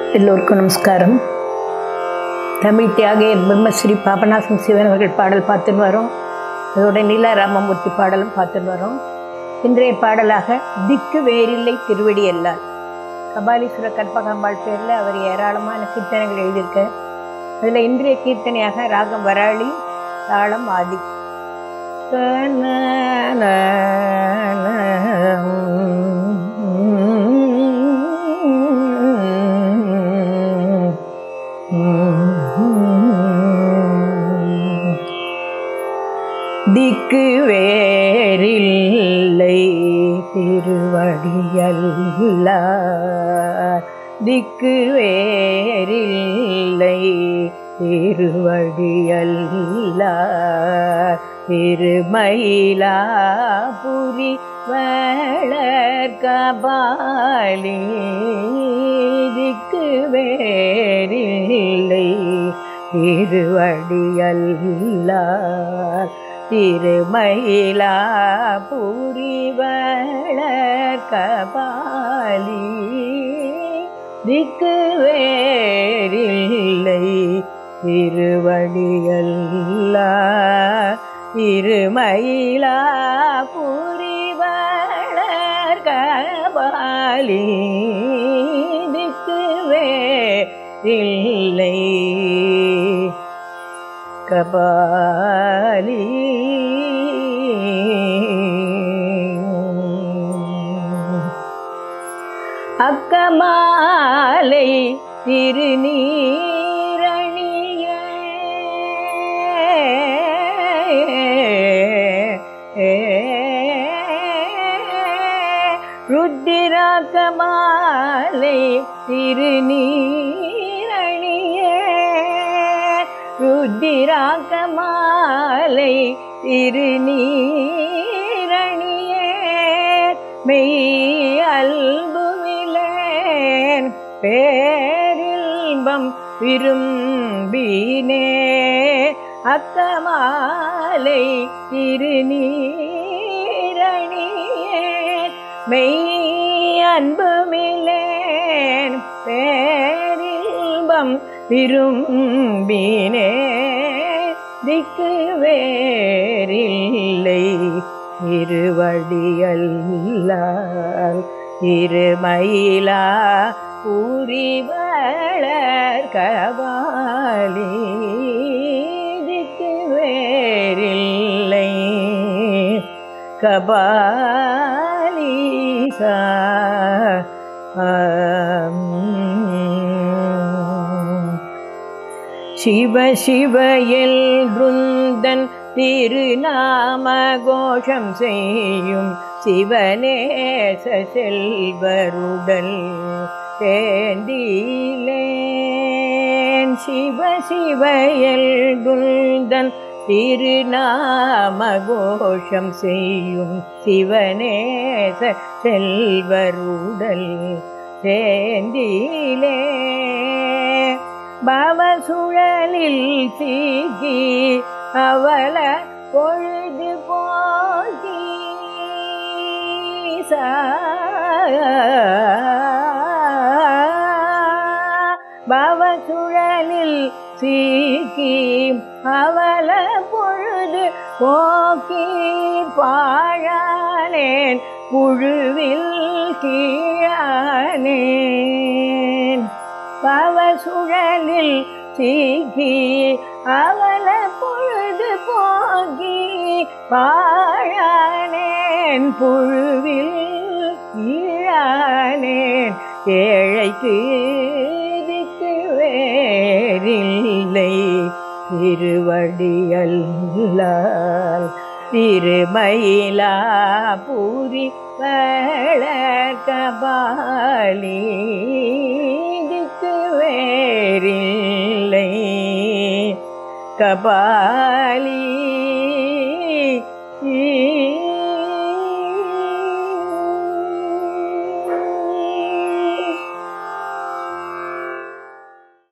எல்லோருக்கும் நமஸ்காரம் தமிழ் தியாகிய பிரம்மஸ்ரீ பாபநாசம் சிவன் அவர்கள் பாடல் பார்த்துன்னு வரோம் அதோட நீலா ராமமூர்த்தி பாடலும் பார்த்துன்னு வரோம் இன்றைய பாடலாக திக்கு வேறில்லை திருவடி எல்லால் கபாலீஸ்வர கற்பகாம்பாள் பேரில் அவர் ஏராளமான கீர்த்தனைகள் எழுதியிருக்க அதில் இன்றைய கீர்த்தனையாக ராகம் வராளி தாளம் ஆதி திக்கு வேறில்லை திருவடியல்ல திக்கு வேறில்லை திருவடியல்ல திருமயிலாபுரி வளர்கபாலி திக்கு வேறில்லை திருவடியல்லார் திருமயிலாபுரி வளர்கபாலி திக்கு வேறில்லை திருவடியல்லார் திருமயிலாபுரி வளர்கபாலி திக்கு வேறில்லை கபாலி அக்கமாலை திருநீரணிய ருத்திராக்கமாலை திருநீரணிய ருத்திராக்கமாலை திருநீரணிய மெய் அல்புவிலேன் பேரில்பம் விரும்பினே அக்கமாலை திருநீரணிய மெய் அன்புமிலேன் பேரில்பம் விரும்பினே திக்கு வேறில்லை இருவடியல்லால் இருமயிலா பூரி வளர் கபாலி திக்கு வேறில்லை கபாலி சா சிவ சிவ எல்ருந்தன் திருநாம கோஷம் செய்யும் சிவநேச செல்வருடல் தேண்டிலேன் சிவ சிவ எல்ருந்தன் திருநாம கோஷம் செய்யும் சிவநேச செல்வருடல் தேண்டிலே பவசுழலில் சீகி அவள பொழுது போகி பவசுழலில் சீக்கி அவள பொழுது போக்கி பாழானேன் புழுவில் கீழானேன் பவசுழலில் சீகி அவள பொழுது போகி பாழானேன் புழுவில் ஈழானேன் ஏழைக்கு திக்கு வேறில்லை திருவடியல்லால் திருமயிலா பூரி வளர்கபாலி திக்கு வேறில்லை கபாலி